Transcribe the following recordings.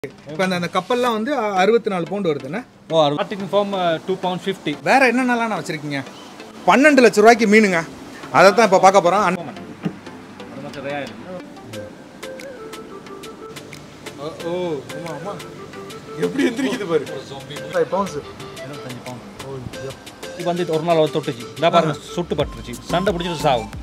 இப்போ அந்த அந்த கப்பல்லாம் வந்து அறுபத்தி நாலு பவுண்டு வருதுண்ணே ஓ starting from two pound fifty வேற என்னென்னலாம் நான் வச்சிருக்கீங்க பன்னெண்டு லட்ச ரூபாய்க்கு மீனுங்க அதை தான் இப்போ பார்க்க போகிறோம் அது மட்டும் ரேர் ஓ ஆமா ஆமா எப்படி எந்திரிக்குது பாரு ஃபைவ் பவுண்ட்ஸ் இருபத்தஞ்சு பவுண்ட் இது வந்து ஒரு நாள் ஒரு தொட்டுச்சு இந்த பாருங்க சுட்டு பட்டுருச்சு சண்டை பிடிச்சிட்டு சாகும்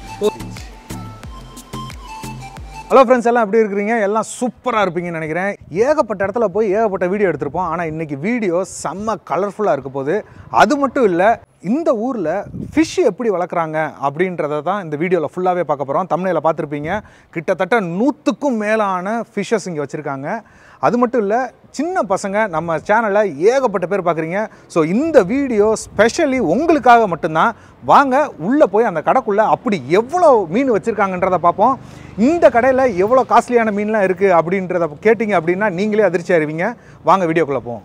ஹலோ ஃப்ரெண்ட்ஸ் எல்லாம் எப்படி இருக்கிறீங்க எல்லாம் சூப்பராக இருப்பீங்கன்னு நினைக்கிறேன் ஏகப்பட்ட இடத்துல போய் ஏகப்பட்ட வீடியோ எடுத்திருப்போம் ஆனால் இன்றைக்கி வீடியோ செம்ம கலர்ஃபுல்லாக இருக்க போது அது மட்டும் இல்லை இந்த ஊரில் ஃபிஷ் எப்படி வளர்க்குறாங்க அப்படின்றத தான் இந்த வீடியோவில் ஃபுல்லாகவே பார்க்க போகிறோம் தமிழில் பார்த்துருப்பீங்க கிட்டத்தட்ட நூற்றுக்கும் மேலான ஃபிஷ்ஷஸ் இங்கே வச்சுருக்காங்க அது மட்டும் இல்லை சின்ன பசங்க நம்ம சேனலை ஏகப்பட்ட பேர் பார்க்குறீங்க ஸோ இந்த வீடியோ ஸ்பெஷலி உங்களுக்காக மட்டும்தான் வாங்க உள்ளே போய் அந்த கடைக்குள்ளே அப்படி எவ்வளோ மீன் வச்சுருக்காங்கன்றதை பார்ப்போம் இந்த கடையில் எவ்வளோ காஸ்ட்லியான மீன்லாம் இருக்குது அப்படின்றத கேட்டிங்க அப்படின்னா நீங்களே அதிர்ச்சி அறிவீங்க வாங்க வீடியோக்குள்ளே போவோம்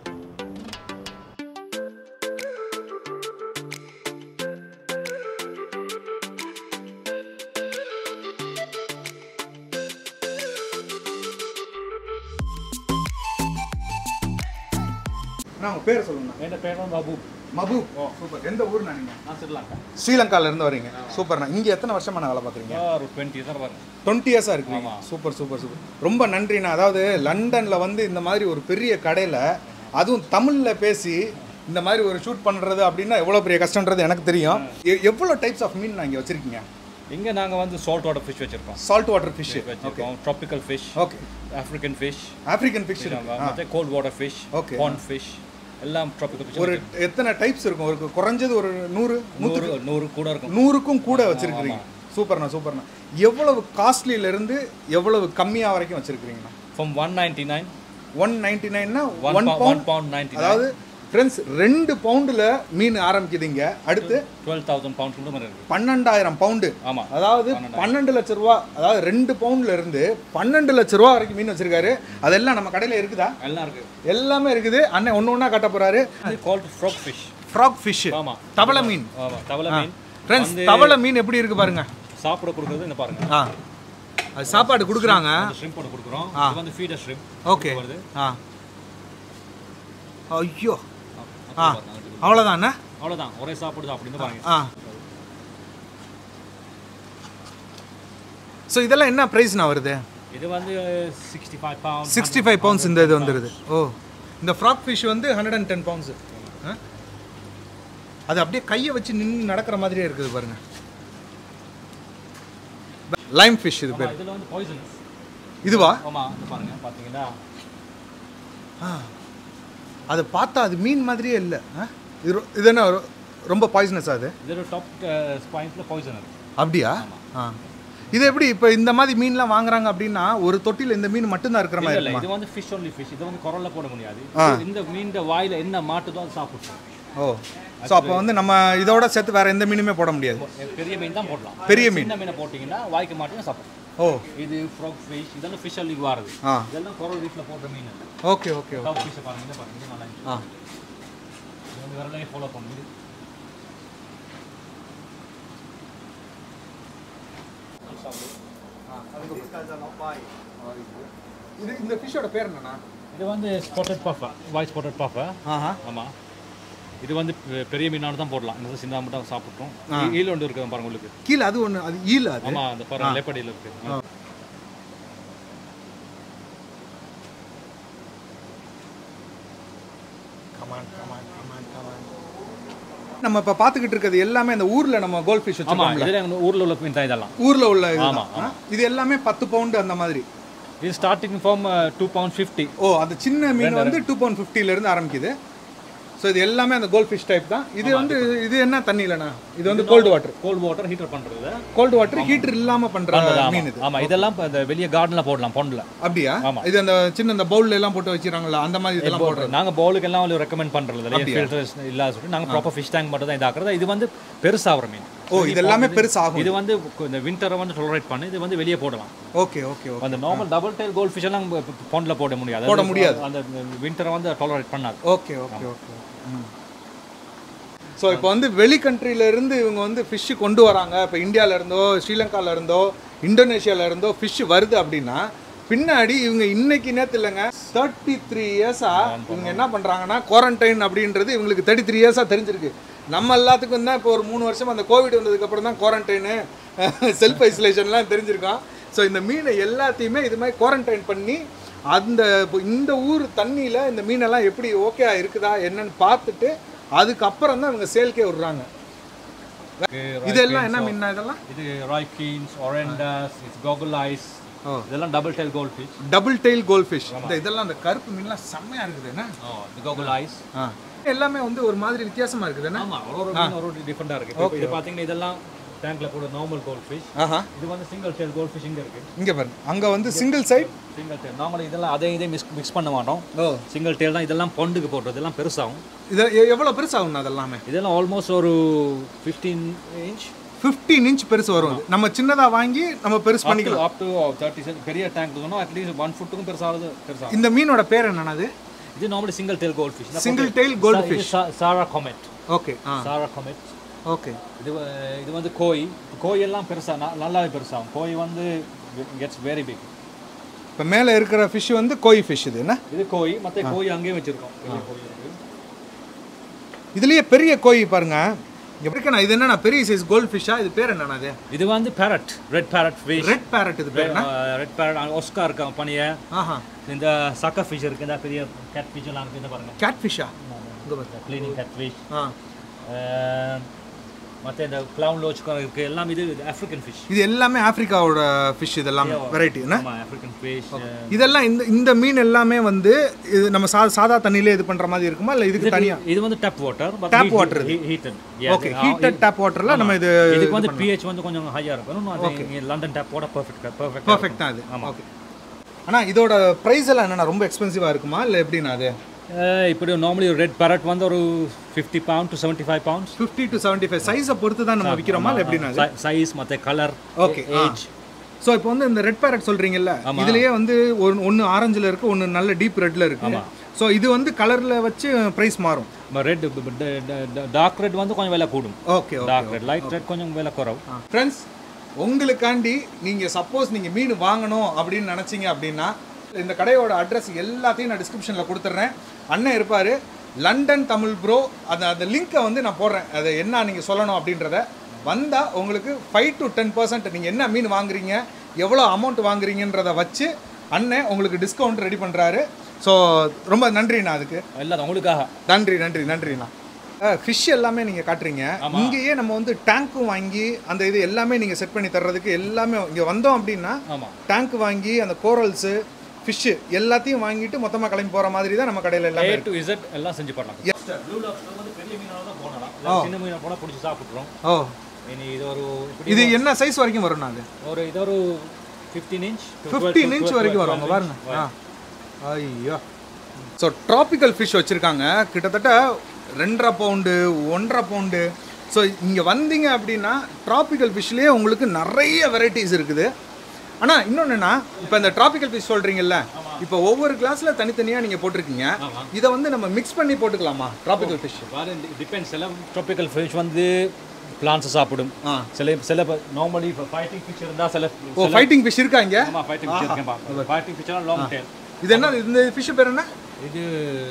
நான் உங்கள் பேர் சொல்லுங்க என் பேர் வந்து பாபு மபு சூப்பர் எந்த ஊர் நீங்கள் நான் ஸ்ரீலங்கா ஸ்ரீலங்கால இருந்து வரீங்க சூப்பர்ண்ணா இங்கே எத்தனை வருஷமா நான் வேலை பார்க்குறீங்க ஒரு டுவெண்ட்டி தான் பாருங்க டுவெண்ட்டி இயர்ஸாக இருக்குங்க சூப்பர் சூப்பர் சூப்பர் ரொம்ப நன்றிண்ணா அதாவது லண்டனில் வந்து இந்த மாதிரி ஒரு பெரிய கடையில் அதுவும் தமிழில் பேசி இந்த மாதிரி ஒரு ஷூட் பண்ணுறது அப்படின்னா எவ்வளோ பெரிய கஷ்டன்றது எனக்கு தெரியும் எ- எவ்வளோ டைப்ஸ் ஆஃப் மீன் நான் இங்கே வச்சுருக்கீங்க இங்கே நாங்கள் வந்து சால்ட் வாட்டர் ஃபிஷ் வச்சிருக்கோம் சால்ட் வாட்டர் ஃபிஷ் வச்சிருக்கோம் tropical fish okay African fish African fish ಮತ್ತೆ cold water fish Okay. Pond fish எல்லாம் ட்ராபிக்கல் ஃபிஷ் ஒரு எத்தனை டைப்ஸ் இருக்கும் ஒரு குறைஞ்சது ஒரு நூறு நூறு நூறு கூட இருக்கும் நூறுக்கும் கூட வச்சிருக்கிறீங்க சூப்பர்ண்ணா சூப்பர்ண்ணா எவ்வளவு காஸ்ட்லியில இருந்து எவ்வளவு கம்மியா வரைக்கும் வச்சிருக்கிறீங்கண்ணா from one ninety nine one ninety நைன்னா one one one pound pound ninety அதாவது ஃப்ரெண்ட்ஸ் ரெண்டு பவுண்டில் மீன் ஆரம்பிக்குதுங்க அடுத்து டுவெல் தௌசண்ட் பவுண்ட் கூட மாதிரி இருக்கு பன்னெண்டாயிரம் பவுண்டு ஆமாம் அதாவது பன்னெண்டு லட்ச ரூபா அதாவது ரெண்டு பவுண்ட்ல இருந்து பன்னெண்டு லட்ச ரூபா வரைக்கும் மீன் வச்சிருக்காரு அதெல்லாம் நம்ம கடையில் இருக்குதா எல்லாம் இருக்கு எல்லாமே இருக்குது அண்ணன் ஒன்று ஒன்றா காட்ட போறாரு called frog fish frog fish ஆமா தவளை மீன் ஆமாம் தவளை மீன் ஃப்ரெண்ட்ஸ் தவளை மீன் எப்படி இருக்கு பாருங்க சாப்பிட கொடுக்குறது இந்த பாருங்க ஆ அது சாப்பாடு கொடுக்குறாங்க ஷ்ரிம்போட கொடுக்குறோம் இது வந்து ஃபீடர் ஷ்ரிம்ப் ஓகே வருது ஆ ஐயோ ஆ ஆ அவ்வளோதாண்ணே அவ்வளோதான் ஒரே சாப்பிடுது அப்படின்னு பாருங்க ஆ ஸோ இதெல்லாம் என்ன ப்ரைஸ்ண்ணா வருது இது வந்து sixty five pound sixty five pounds இந்த இது வந்துடுது ஓ இந்த ஃப்ராக் ஃபிஷ் வந்து ஹண்ட்ரட் அண்ட் டென் பவுண்ட்ஸு அது அப்படியே கையை வச்சு நின்று நடக்கிற மாதிரியே இருக்குது பாருங்க லைம் ஃபிஷ் இது பேர் இதில் வந்து பாய்சனஸ் இதுவா ஆமாம் இது பாருங்க பார்த்தீங்கன்னா ஆ அது பார்த்தா அது மீன் மாதிரியே இல்லை ஆ? இது ரொ- இது என்ன ரொ- ரொம்ப பாய்சனஸ் அது இதோட டாப் பாயிண்ட்ல பாய்சன் இருக்கு அப்படியா ஆ இது எப்படி இப்போ இந்த மாதிரி மீன்லாம் வாங்குறாங்க அப்படின்னா ஒரு தொட்டியில் இந்த மீன் மட்டும்தான் இருக்கிற மாதிரி இல்ல இருக்குமா இது வந்து ஃபிஷ் ஒன்லி ஃபிஷ் இது வந்து குரல்ல போட முடியாது இந்த மீன் வாயில என்ன மாட்டுதோ அது சாப்பிடும் ஓ ஸோ அப்போ வந்து நம்ம இதோட சேர்த்து வேற எந்த மீனுமே போட முடியாது பெரிய மீன் தான் போடலாம் பெரிய மீன் சின்ன மீனை போட்டிங்கன்னா வாய்க்க மாட்டேங்க சாப்பிடும் ஓ இது ஃப்ராக் ஃபிஷ் இதெல்லாம் ஃபிஷ் அள்ளி வாருது ஆ இதெல்லாம் குரல் வீட்டில் போடுற மீன் ஓகே ஓகே டாப் ஃபிஷ் பாருங்க இதை பாருங்க இது நல்லா இருக்கு. ஆ இது வந்து விரலையே ஃபாலோ பண்ணுது இது இந்த ஃபிஷ்ஷோட பேர் என்னண்ணா இது வந்து ஸ்பாட்டட் பஃபா வாய்ஸ் ஸ்பாட்டட் பஃபா ஆஹா ஆமா இது வந்து பெ- பெரிய மீனான தான் போடலாம் இந்த சின்ன மட்டும் சாப்பிட்டோம் ஈல் ஒன்று இருக்குது பாருங்க உங்களுக்கு கீழே அது ஒன்று அது ஈல் அது ஆமா அந்த பாருங்க லேப்படியில் இருக்கு நம்ம இப்போ பார்த்துக்கிட்டு இருக்கிறது எல்லாமே அந்த ஊரில் நம்ம கோல்ட் ஃபிஷ் ஆமா வச்சுருக்கோம்ல இதுல எங்க ஊர்ல உள்ள மீன் தான் இதெல்லாம் ஊரில் உள்ள இதுதான். ஆமா, ஆ? இது எல்லாமே பத்து பவுண்டு அந்த மாதிரி இது starting from two pound fifty ஓ அது சின்ன மீன் வந்து டூ பவுண்ட் ஃபிஃப்டிலேருந்து ஆரம்பிக்குது ஸோ இது எல்லாமே அந்த கோல்ட் ஃபிஷ் டைப் தான் இது வந்து இது என்ன தண்ணி இல்லைண்ணா இது வந்து cold water cold water heater பண்றது கோல்டு வாட்டர் ஹீட்டர் இல்லாமல் பண்ணுற ஆமா. மீன் இது ஆமா இதெல்லாம் இப்ப இந்த வெளிய கார்டன்ல போடலாம் பொண்ணுல அப்படியா ஆமா. இது அந்த சின்ன அந்த பவுல்ல எல்லாம் போட்டு வச்சிருக்காங்களா அந்த மாதிரி இதெல்லாம் போடுறது நாங்க பவுலுக்கு எல்லாம் ரெக்கமெண்ட் பண்றது இல்ல ஃபில்டர்ஸ் இல்லாத சொல்லிட்டு நாங்க ப்ராப்பர் ஃபிஷ் டேங்க் மட்டும் தான் இதாக்குறது இது வந்து பெருசாகிற மீன் ஓ இது எல்லாமே பெருசாகும் இது வந்து இந்த விண்டரை வந்து டொலரேட் பண்ணி இது வந்து வெளியே போடலாம் ஓகே ஓகே ஓகே அந்த normal double tail gold fish எல்லாம் பொண்ணுல போட முடியாது போட அது முடியாது. அந்த விண்டரை வந்து டொலரேட் பண்ணாது ஓகே ஓகே ஓகே ஸோ இப்போ வந்து வெளி countryல இருந்து இவங்க வந்து ஃபிஷ்ஷு கொண்டு வராங்க இப்போ இந்தியால இருந்தோ ஸ்ரீலங்கால இருந்தோ இந்தோனேஷியால இருந்தோ ஃபிஷ் வருது அப்படின்னா பின்னாடி இவங்க இன்னைக்கு நேத்து இல்லைங்க தேர்ட்டி த்ரீ இயர்ஸா இவங்க என்ன பண்றாங்கன்னா குவாரண்டைன் அப்படின்றது இவங்களுக்கு தேர்ட்டி த்ரீ இயர்ஸா தெரிஞ்சிருக்கு நம்ம எல்லாத்துக்கும் தான் இப்போ ஒரு மூணு வருஷம் அந்த கோவிட் வந்ததுக்கு அப்புறம் தான் குவாரண்டைனு செல்ஃப் ஐசோலேஷன்லாம் தெரிஞ்சிருக்கோம் ஸோ இந்த மீனை எல்லாத்தையுமே இது மாதிரி குவாரண்டைன் பண்ணி அந்த இப்போ இந்த ஊர் தண்ணியில் இந்த மீனெல்லாம் எப்படி ஓகே இருக்குதா என்னன்னு பார்த்துட்டு அதுக்கப்புறம் தான் இவங்க சேல்க்கே விடுறாங்க இதெல்லாம் என்ன மீன் இதெல்லாம் இது ryukins orandas it's goggle eyes ஓ. இதெல்லாம் double tail gold fish double tail gold fish இந்த இதெல்லாம் அந்த கருப்பு மீன்லாம் செம்மையா இருக்குது என்ன இது கோகுல் ஐஸ் ஆ. எல்லாமே வந்து ஒரு மாதிரி வித்தியாசமா இருக்குது என்ன ஆமா ஒரு ஒரு மீன் ஒரு ஒரு டிஃபரெண்டா இருக்கு இப்போ இது பாத்தீங்கன்னா இதெல்லாம் டேங்க்ல கூட நார்மல் கோல்ட் ஃபிஷ் ஆஹா இது வந்து சிங்கிள் டெயில் கோல்ட் ஃபிஷ் இங்க இருக்கு இங்க பாருங்க அங்க வந்து single side single tail normally இதெல்லாம் அதே இதே மிக்ஸ் மிக்ஸ் பண்ண மாட்டோம் ஓ சிங்கிள் டெயில் தான் இதெல்லாம் பொண்டுக்கு போடுறது இதெல்லாம் பெருசாகும் இது எ- எவ்வளவு பெருசாகும் அதெல்லாமே இதெல்லாம் ஆல்மோஸ்ட் ஒரு ஃபிஃப்டீன் இன்ச் 15 இன்ச் பெருசு வரும் இது. நம்ம சின்னதா வாங்கி நம்ம பெருசு பண்ணிக்கலாம் அப் டு தேர்ட்டி சென்ட் பெரிய டேங்க் சொன்னா அட்லீஸ்ட் ஒன் ஃபுட்டுக்கும் பெருசாகுது பெருசாகும் இந்த மீனோட பேர் என்னது இது normally single tail gold fish single tail gold fish sara comet okay ஆ சாரா கொமெட் ஓகே இது வ- இது வந்து கோய் கோய் எல்லாம் பெருசா ந- நல்லாவே பெருசாகும் கோய் வந்து கெட்ஸ் வெரி பிக் இப்போ மேலே இருக்கிற ஃபிஷ் வந்து கோய் ஃபிஷ் இது என்ன இது கோய் மற்ற கோய் அங்கேயே வச்சிருக்கோம் பெரிய கோய் இருக்கு இதுலயே பெரிய கோய் பாருங்க இங்க இருக்கேண்ணா இது என்னண்ணா பெரிய சைஸ் கோல்ட் ஃபிஷ்ஷா இது பேர் என்னண்ணா அது இது வந்து parrot red parrot fish red parrot இது பேர் ரெட் பேரட் ஒஸ்கா இருக்க பனிய ஆஹா இந்த சக்க ஃபிஷ் இருக்கு இந்த பெரிய கேட் ஃபிஷ் எல்லாம் இருக்கு இந்த பாருங்க கேட் ஃபிஷ்ஷா இங்க பாருங்க க்ளீனிங் கேட் ஃபிஷ் ஆ மற்ற இந்த க்ளவுன் லோச் இருக்கு எல்லாம் இது ஆஃப்ரிக்கன் ஃபிஷ் இது எல்லாமே ஆப்பிரிக்காவோட ஃபிஷ் இதெல்லாம் வெரைட்டி என்ன ஆமா ஆஃப்ரிக்கன் ஃபிஷ் இதெல்லாம் இந்த இந்த மீன் எல்லாமே வந்து இது நம்ம சா சாதா தண்ணியிலே இது பண்ற மாதிரி இருக்குமா இல்லை இதுக்கு தனியா இது வந்து tap water Tap water heated okay heated tap வாட்டர்ல நம்ம இது இதுக்கு வந்து பிஹெச் வந்து கொஞ்சம் ஹையா இருக்கணும் அது London tap water perfect perfect perfect தான் இது ஓகே ஆனா இதோட பிரைஸ் எல்லாம் என்னன்னா ரொம்ப எக்ஸ்பென்சிவா இருக்குமா இல்லை எப்படின்னா அது இப்படி நார்மலி ரெட் பேரட் வந்து ஒரு fifty pound to seventy five pounds fifty to seventy five சைஸை பொறுத்து தான் நம்ம விற்கிறோமா இல்லை எப்படின்னா அது சைஸ் மற்ற கலர் ஓகே ஏஜ் ஸோ இப்போ வந்து இந்த ரெட் பேரட் சொல்றீங்கல்ல இதுலயே வந்து ஒரு ஒன்று ஆரஞ்சில் இருக்கு ஒன்று நல்ல டீப் ரெட்ல இருக்கு ஸோ இது வந்து கலர்ல வச்சு ப்ரைஸ் மாறும் ரெட் டார்க் ரெட் வந்து கொஞ்சம் விலை கூடும் okay dark red light red கொஞ்சம் விலை குறவு ஃப்ரெண்ட்ஸ் உங்களுக்காண்டி நீங்க சப்போஸ் நீங்க மீன் வாங்கணும் அப்படின்னு நினைச்சீங்க அப்படின்னா இந்த கடையோட அட்ரஸ் எல்லாத்தையும் நான் டிஸ்கிரிப்ஷனில் கொடுத்துட்றேன் அண்ணன் இருப்பார் லண்டன் தமிழ் ப்ரோ அந்த அந்த லிங்க்கை வந்து நான் போடுறேன் அதை என்ன நீங்கள் சொல்லணும் அப்படின்றத வந்தால் உங்களுக்கு ஃபைவ் டு டென் பர்சன்ட் நீங்கள் என்ன மீன் வாங்குறீங்க எவ்வளோ அமௌண்ட் வாங்குறீங்கன்றத வச்சு அண்ணன் உங்களுக்கு டிஸ்கவுண்ட் ரெடி பண்ணுறாரு ஸோ ரொம்ப நன்றிண்ணா அதுக்கு எல்லாம் உங்களுக்காக நன்றி நன்றி நன்றிண்ணா ஃபிஷ் எல்லாமே நீங்கள் காட்டுறீங்க இங்கேயே நம்ம வந்து டேங்க்கும் வாங்கி அந்த இது எல்லாமே நீங்கள் செட் பண்ணி தர்றதுக்கு எல்லாமே இங்கே வந்தோம் அப்படின்னா ஆமா டேங்க் வாங்கி அந்த கோரல்ஸு ஃபிஷ்ஷு எல்லாத்தையும் வாங்கிட்டு மொத்தமாக கிளம்பி போகிற மாதிரி தான் நம்ம கடையில் எல்லாமே ஏ டு இசட் எல்லாம் செஞ்சு பண்ணலாம் ப்ளூ லாப்ஸ்டர் வந்து பெரிய மீனால தான் போனலாம் சின்ன மீனை போனால் பிடிச்சி சாப்பிட்றோம் ஓ இனி இது ஒரு இப்படி இது என்ன சைஸ் வரைக்கும் வரும்ண்ணா அது ஒரு இது ஒரு ஃபிஃப்டீன் இன்ச் ஃபிஃப்டீன் இன்ச் வரைக்கும் வருவாங்க பாருங்க ஆ ஐயோ ஸோ ட்ராபிக்கல் ஃபிஷ் வச்சுருக்காங்க கிட்டத்தட்ட ரெண்டரை பவுண்டு ஒன்றரை பவுண்டு ஸோ இங்கே வந்தீங்க அப்படின்னா ட்ராபிக்கல் ஃபிஷ்லேயே உங்களுக்கு நிறைய வெரைட்டிஸ் இருக்குது ஆனால் இன்னொன்றுனா இப்போ இந்த ட்ராபிக்கல் ஃபிஷ் சொல்கிறீங்கல்ல இப்போ ஒவ்வொரு கிளாஸில் தனித்தனியாக நீங்கள் போட்டிருக்கீங்க இதை வந்து நம்ம மிக்ஸ் பண்ணி போட்டுக்கலாமா ட்ராபிக்கல் ஃபிஷ் டிபெண்ட்ஸ் சில ட்ராபிக்கல் ஃபிஷ் வந்து பிளான்ஸ் சாப்பிடும் ஆ சில சில நார்மலி இப்போ ஃபைட்டிங் ஃபிஷ் இருந்தால் சில ஓ ஃபைட்டிங் ஃபிஷ் இருக்கா இங்கே ஆமாம் ஃபைட்டிங் ஃபிஷ் இருக்கேன் ஃபைட்டிங் ஃபிஷ்லாம் லாங் டேல் இது என்ன இந்த ஃபிஷ் பேர் என்ன இது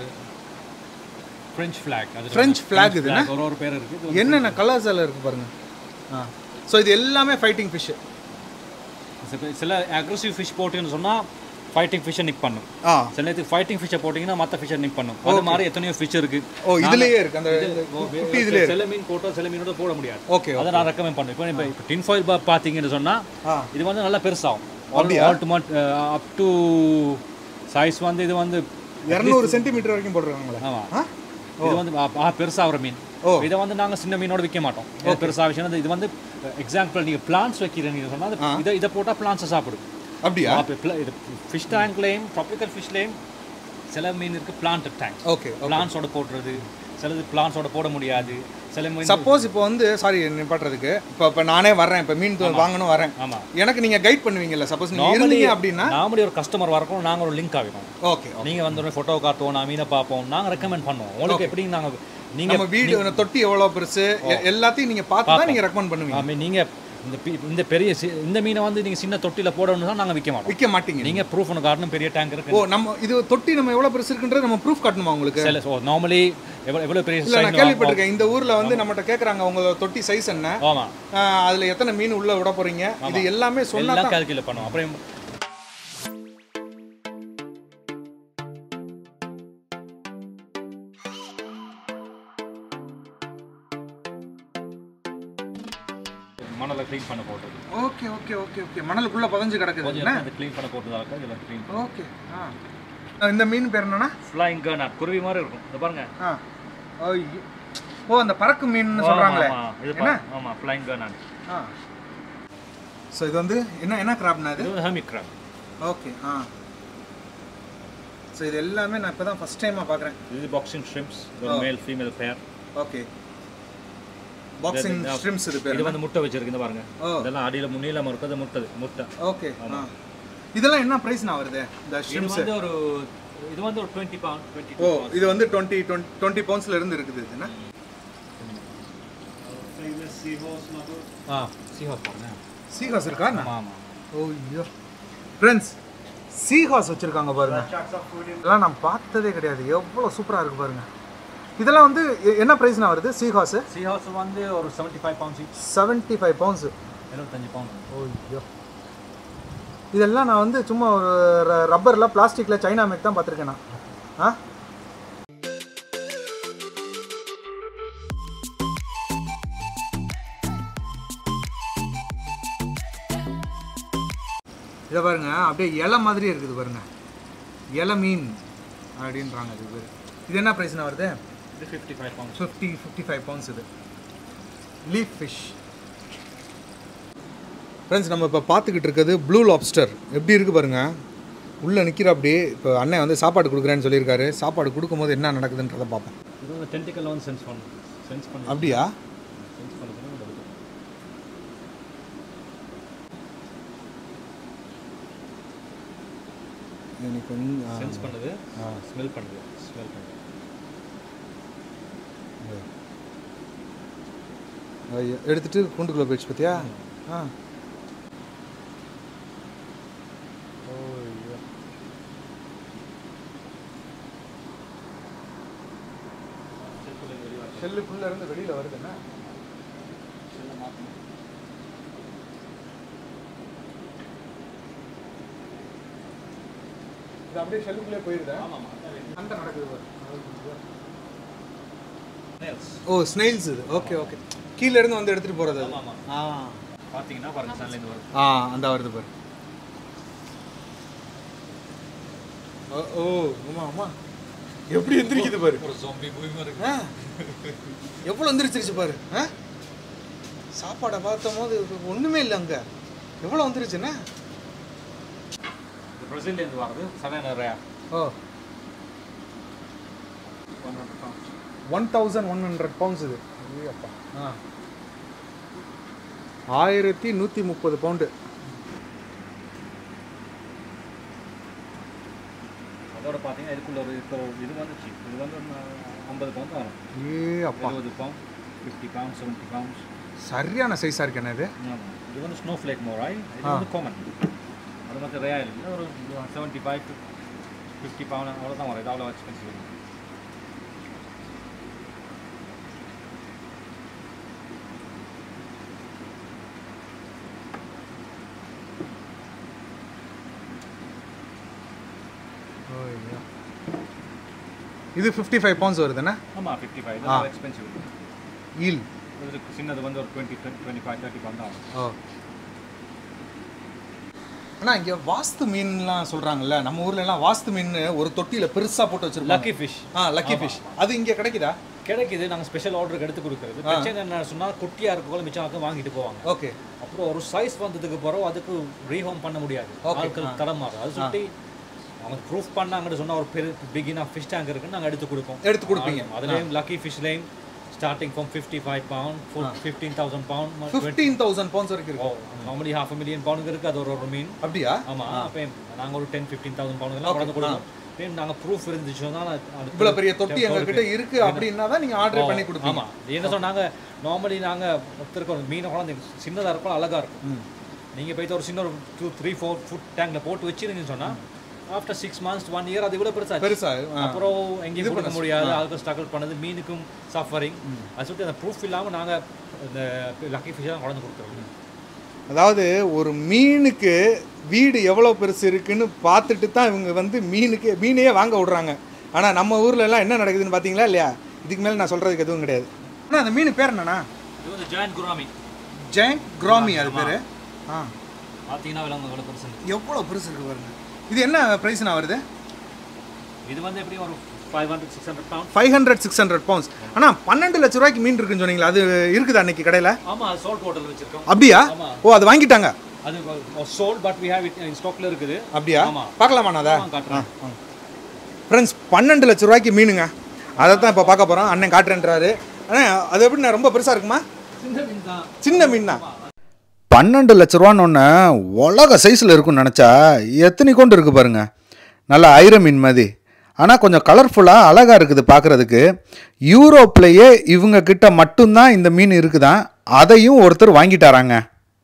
ஃப்ரெஞ்ச் ஃப்ளாக் அது French flag இது flag, ஒரு ஒரு பேர் இருக்கு இது என்னென்ன கலர்ஸ் எல்லாம் இருக்குது பாருங்க ஆ ஸோ இது எல்லாமே ஃபைட்டிங் ஃபிஷ்ஷு சில- சில அக்ரெசிவ் ஃபிஷ் போட்டீங்கன்னு சொன்னா ஃபைட்டிங் ஃபிஷ்ஷை நிக் பண்ணும் ஆ சில நேரத்துக்கு ஃபைட்டிங் ஃபிஷ்ஷை போட்டிங்கன்னா மற்ற ஃபிஷ்ஷை நிக் பண்ணும் அது மாதிரி எத்தனையோ ஃபிஷ் இருக்கு ஓ இதுலயே இருக்கு அந்த குட்டி இதுலயே சில மீன் போட்டோம் சில மீனோட போட முடியாது ஓகே அதை நான் ரெக்கமெண்ட் பண்ணுவேன் இப்போ இப்போ இப்போ டின் ஃபாயில் பார்த்தீங்கன்னு சொன்னா ஆ இது வந்து நல்லா பெருசாகும் ஆல்டுமட் அப் டு சைஸ் வந்து இது வந்து இரநூறு சென்டிமீட்டர் வரைக்கும் போட்டுருக்காங்களே ஆமா ஆ இது வந்து ஆ, ஆ, பெருசாகிற மீன் ஓ. இதை வந்து நாங்க சின்ன மீனோட விற்க மாட்டோம் இது பெருசா விஷயம் இது வந்து எக்ஸாம்பிள் நீங்க பிளான்ஸ் வைக்கிறீங்க சொன்னா அது இதை இதை போட்டா பிளான்ஸை சாப்பிடும் அப்படியா அப்போ pla- இது ஃபிஷ் டேங்க்லேயும் ட்ராபிக்கல் ஃபிஷ்லேயும் சில மீன் இருக்கு பிளான்ட் டேங்க் ஓகே பிளான்ஸோட போடுறது சிலது பிளான்ஸோட போட முடியாது சில மீன் சப்போஸ் இப்போ வந்து சாரி நிப்பாட்டுறதுக்கு இப்போ இப்போ நானே வரேன் இப்போ மீன் தூள் வாங்கணும் வரேன் ஆமா எனக்கு நீங்க கைட் பண்ணுவீங்கல்ல சப்போஸ் நீங்க இருந்தீங்க அப்படின்னா நாமளே ஒரு கஸ்டமர் வரக்கும் நாங்க ஒரு லிங்க் ஆகிடும் ஓகே நீங்க வந்து ஒரு ஃபோட்டோ காட்டுவோம் நான் மீனை பார்ப்போம் நாங்க ரெக்கமெண்ட் பண்ணுவோம் உங்களுக்கு எப்படி நாங்க நீங்க நம்ம வீடு தொட்டி எவ்வளோ பெருசு எ- எல்லாத்தையும் நீங்க பார்த்து தான் நீங்க ரெக்கமெண்ட் பண்ணுவீங்க I mean, நீங்க இந்த பி- இந்த பெரிய சி- இந்த மீனை வந்து நீங்கள் சின்ன தொட்டியில் போடணும்னா நாங்கள் விற்க மாட்டோம் விற்க மாட்டீங்க நீங்கள் ப்ரூஃப் ஒன்று காட்டணும் பெரிய டேங்க் இருக்கு ஓ நம்ம இது தொட்டி நம்ம எவ்வளவு பெருசு இருக்குன்றது நம்ம ப்ரூஃப் காட்டணுமா உங்களுக்கு சில ஸோ நார்மலி எவ்வளோ எவ்வளோ பெரிய இல்ல நான் size கேள்விப்பட்டிருக்கேன் இந்த ஊர்ல வந்து நம்மகிட்ட கேக்குறாங்க உங்க தொட்டி சைஸ் என்ன ஆமாம் ஆஹ் அதுல எத்தனை மீன் உள்ள விட போறீங்க இது எல்லாமே சொன்னா எல்லாம் கால்குலேட் பண்ணுவோம் அப்புறம் மணலை க்ளீன் பண்ண போட்டது ஓகே ஓகே ஓகே ஓகே மணலுக்குள்ள பதஞ்சு கிடக்குது கொஞ்சம் அந்த க்ளீன் பண்ண போட்டதால இதெல்லாம் க்ளீன் ஓகே ஆ இந்த மீன் பேர் என்னன்னா ஃப்ளைங் கர்னாட் குருவி மாதிரி இருக்கும் இந்த பாருங்க ஆ ஐயோ. ஓ அந்த பறக்கு மீன் சொல்றாங்களே ஆமா, இது என்ன? பா- ஆமா ஃப்ளைங் கர்னாட் ஆ ஸோ இது வந்து என்ன என்ன கிராப்னா இது இது வந்து ஹர்மிட் கிராப் ஓகே ஆ ஸோ இது எல்லாமே நான் இப்போ தான் ஃபஸ்ட் டைமாக பார்க்குறேன் இது பாக்ஸிங் ஷ்ரிம்ப்ஸ் ஒரு மேல் ஃபீமேல் பேர் ஓகே பாக்ஸிங் ஸ்ட்ரிம்ஸ் இது பேர் இது வந்து முட்டை வச்சிருக்கு இந்த பாருங்க ஓ. இதெல்லாம் அடியில முன்னிலாம இருக்குது முட்டை முட்டை ஓகே ஆ இதெல்லாம் என்ன ப்ரைஸ்னா வருது இந்த இது ஸ்ட்ரிம்ஸ் வந்து ஒரு இது வந்து ஒரு டுவெண்ட்டி பவுண்ட் டுவெண்ட்டி ஓ இது வந்து டுவெண்ட்டி டுவெண்ட்டி பவுண்ட்ஸ்ல இருந்து இருக்குது இது என்ன ஆ சீஹாஸ் பாருங்க சீகாஸ் இருக்கா என்ன? ஆமா ஆமா ஓ ஐயோ ஃப்ரெண்ட்ஸ் சீகாஸ் வச்சிருக்காங்க பாருங்க இதெல்லாம் நான் பார்த்ததே கிடையாது எவ்வளோ சூப்பராக இருக்கு பாருங்க இதெல்லாம் வந்து எ- என்ன ப்ரைஸ்னா வருது சீகாஸ் சீஹாஸ் வந்து ஒரு seventy five pounds seventy five pounds எழுபத்தஞ்சு பவுண்ட் ஓ ஐயோ இதெல்லாம் நான் வந்து சும்மா ஒரு ரப்பரில் பிளாஸ்டிக்கில் சைனா மேக் தான் பார்த்துருக்கேன் நான் ஆ இதை பாருங்க அப்படியே இலை மாதிரி இருக்குது பாருங்க இலை மீன் அப்படின்றாங்க இது பேர் இது என்ன ப்ரைஸ்னா வருது இது fifty five pounds fifty fifty five pounds இது லீஃப் ஃபிஷ் ஃப்ரெண்ட்ஸ் நம்ம இப்போ பார்த்துக்கிட்டு இருக்கிறது ப்ளூ லாப்ஸ்டர் எப்படி இருக்குது பாருங்க உள்ளே நிற்கிற அப்படியே இப்போ அண்ணன் வந்து சாப்பாடு கொடுக்குறேன்னு சொல்லியிருக்காரு சாப்பாடு கொடுக்கும்போது என்ன நடக்குதுன்றதை பார்ப்போம் இது வந்து டென்டிக்கல் வந்து சென்ஸ் பண்ணும் சென்ஸ் பண்ணி அப்படியா சென்ஸ் பண்ணுறது எனக்கு வந்து, ஆ, சென்ஸ் பண்ணுது ஸ்மெல் பண்ணுது ஸ்மெல் பண்ணுது ஐயா, எடுத்துட்டு கூண்டுக்குள்ளே போயிடுச்சு பார்த்தியா ஆ ஓ ஐயோ ஷெல்லுக்குள்ளே இருந்து வெளியில் வருதுண்ணா இது அப்படியே ஷெல்லுக்குள்ளே போயிருதா அந்த நடக்குது பாரு. Nails. ஓ ஸ்னெயில்ஸ் இது ஓகே ஓகே கீழ இருந்து வந்து எடுத்துட்டு போறது அது ஆமா. ஆ பார்த்தீங்கன்னா பாருங்க சன்லேருந்து வருது ஆ அந்த வருது பாரு ஓ ஓ ஆமா ஆமா எப்படி எந்திரிக்குது பாரு ஒரு ஜோம்பி பூமி இருக்கு ஆ எவ்வளோ எந்திரிச்சிருச்சு பாரு ஆ சாப்பாடை பார்த்த போது ஒன்றுமே இல்லை அங்கே எவ்வளோ வந்துருச்சுண்ணே இது பிரசில்லேருந்து வருது செவன் நிறையா ஓ one thousand one hundred pounds இது ஐயப்பா ஆ ஆயிரத்தி நூற்றி முப்பது பவுண்டு அதோட பார்த்தீங்கன்னா இதுக்குள்ள ஒரு இப்போ ஒரு இது வந்துச்சு இது வந்து ஒரு ஐம்பது பவுண்ட் வரும் ஏ அப்பா எழுபது pound fifty pound seventy pounds சரியான சைஸாக இருக்கு என்ன இது ஆமாம் இது வந்து ஸ்னோ ஃப்ளேக் மோராய் இது வந்து காமன் அது வந்து ரேர் இல்லை ஒரு seventy five to fifty pound அவ்வளோதான் வரும் இது அவ்வளோ எக்ஸ்பென்சிவ் இது ஃபிஃப்டி ஃபைவ் பவுண்ட்ஸ் வருதுண்ணே ஆமாம் ஃபிஃப்டி ஃபைவ் ஆ. இது எக்ஸ்பென்சிவ் ஈல் இது சின்னது வந்து ஒரு twenty twenty five thirty pound ஆகும் ஓ அண்ணா இங்கே வாஸ்து மீன்லாம் சொல்கிறாங்கல்ல நம்ம ஊர்ல எல்லாம் வாஸ்து மீன் ஒரு தொட்டியில் பெருசாக போட்டு வச்சிருப்பாங்க லக்கி ஃபிஷ் ஆ லக்கி ஃபிஷ் அது இங்கே கிடைக்குதா கிடைக்குது நாங்கள் ஸ்பெஷல் ஆர்டருக்கு எடுத்து கொடுக்குறது பிரச்சனை என்ன சொன்னால் குட்டியாக இருக்கோல மிச்சம் வாங்கிட்டு போவாங்க ஓகே அப்புறம் ஒரு சைஸ் வந்ததுக்கு பிறகு அதுக்கு ரீஹோம் பண்ண முடியாது Okay, ஆட்கள் தடமாறும் அது சுட்டி அவங்க ப்ரூஃப் பண்ணாங்கன்னு சொன்னா ஒரு பெரிய பிகினா ஃபிஷ் டேங்க் இருக்குன்னு நாங்கள் எடுத்து கொடுப்போம் எடுத்து கொடுப்பீங்க அதுலேயும் லக்கி ஃபிஷ்லேயும் starting from fifty five pound fifteen thousand pound fifteen thousand pounds வரைக்கும் ஓ இருக்கு நார்மலி ஹாஃப் மில்லியன் பவுண்டுக்கு இருக்குது அது ஒரு ஒரு மீன் அப்படியா ஆமா அப்போ நாங்கள் ஒரு டென் ஃபிஃப்டீன் தௌசண்ட் பவுண்டுலாம் வளர்ந்து கொடுப்போம் தென் நாங்கள் ப்ரூஃப் இருந்துச்சுன்னா அது இவ்வளவு பெரிய தொட்டி எங்க கிட்ட இருக்கு அப்படின்னா தான் நீங்க ஆர்டர் பண்ணி கொடுப்பீங்க ஆமா என்ன சொன்னாங்க நார்மலி நாங்க ஒருத்தருக்கு ஒரு மீனை குழந்தை சின்னதா இருக்கும் அழகா இருக்கும் நீங்க போயிட்டு ஒரு சின்ன ஒரு டூ த்ரீ ஃபோர் ஃபுட் டேங்க்ல போட்டு வச்சிருந்தீங்கன்னு சொன்னா after six months one year அது விட பெருசா பெருசா ஆ. அப்புறம் எங்கேயும் கொடுக்க முடியாது அதுக்கு ஸ்ட்ரகிள் பண்ணது மீனுக்கும் சஃபரிங் அது சொல்லிட்டு அந்த ப்ரூஃப் இல்லாம நாங்க இந்த லக்கி ஃபிஷ் தான் குழந்தை கொடுக்குறோம் அதாவது ஒரு மீனுக்கு வீடு எவ்வளோ பெருசு இருக்குன்னு பார்த்துட்டு தான் இவங்க வந்து மீனுக்கு மீனையே வாங்க விடுறாங்க ஆனால் நம்ம ஊர்ல எல்லாம் என்ன நடக்குதுன்னு பார்த்தீங்களா இல்லையா இதுக்கு மேலே நான் சொல்கிறதுக்கு எதுவும் கிடையாது அண்ணா அந்த மீன் பேர் என்னண்ணா இது வந்து ஜாயின் குராமி ஜெயண்ட் கிராமி அது பேர் ஆ பார்த்தீங்கன்னா விலங்கு எவ்வளோ பெருசு எவ்வளோ பெருசு இருக்கு பாருங்க இது என்ன ப்ரைஸ்ண்ணா வருது இது வந்து எப்படி ஒரு five hundred six hundred pound five hundred six hundred pounds ஆனால் பன்னெண்டு லட்ச ரூபாய்க்கு மீன் இருக்குன்னு சொன்னீங்களா அது இருக்குதா அன்னைக்கு கடையில் ஆமா சால்ட் வாட்டர் வச்சிருக்கோம் அப்படியா ஆமா. ஓ அது வாங்கிட்டாங்க அது sold but we have it in ஸ்டாக்ல இருக்குது அப்படியா ஆமா. பார்க்கலாமா அதை ஆ, காட்டுறேன் ஃப்ரெண்ட்ஸ் பன்னெண்டு லட்ச ரூபாய்க்கு மீனுங்க அதை தான் இப்போ பார்க்க போகிறோம் அண்ணன் காட்டுறேன்றாரு அண்ணா அது எப்படி ரொம்ப பெருசாக இருக்குமா சின்ன மீன் தான் சின்ன மீன் தான் பன்னெண்டு லட்ச ரூபான்னு ஒன்று உலக சைஸில் இருக்கும்னு நினச்சா எத்தனை கொண்டு இருக்கு பாருங்க நல்ல ஐர மீன் மாதிரி ஆனால் கொஞ்சம் கலர்ஃபுல்லாக அழகாக இருக்குது பார்க்குறதுக்கு யூரோப்லேயே இவங்க கிட்ட மட்டும்தான் இந்த மீன் இருக்குதான் அதையும் ஒருத்தர் வாங்கிட்டாராங்க